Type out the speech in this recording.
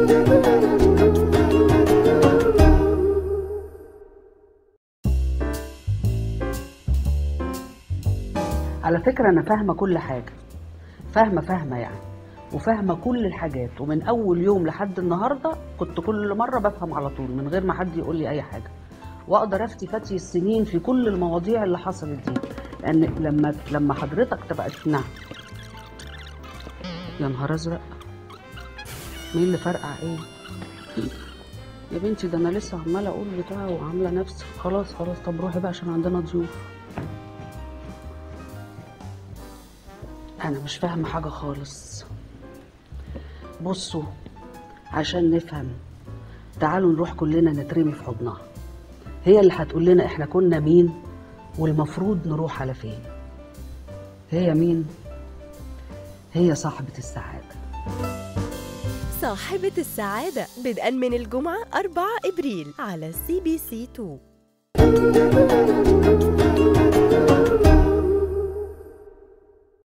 على فكرة أنا فاهمة كل حاجة فاهمة فاهمة يعني وفاهمة كل الحاجات ومن أول يوم لحد النهاردة كنت كل مرة بفهم على طول من غير ما حد يقول لي أي حاجة وأقدر أفتي فتي السنين في كل المواضيع اللي حصلت دي لأن لما لما حضرتك تبقى نعم يا نهار أزرق مين اللي فرقع إيه؟ يا بنتي ده أنا لسه عمالة أقول بتاع وعاملة نفسي خلاص خلاص طب روحي بقى عشان عندنا ضيوف أنا مش فاهمة حاجة خالص بصوا عشان نفهم تعالوا نروح كلنا نترمي في حضنها هي اللي هتقول لنا احنا كنا مين والمفروض نروح على فين هي مين هي صاحبة السعادة صاحبة السعادة بدءا من الجمعة 4 إبريل على سي بي سي 2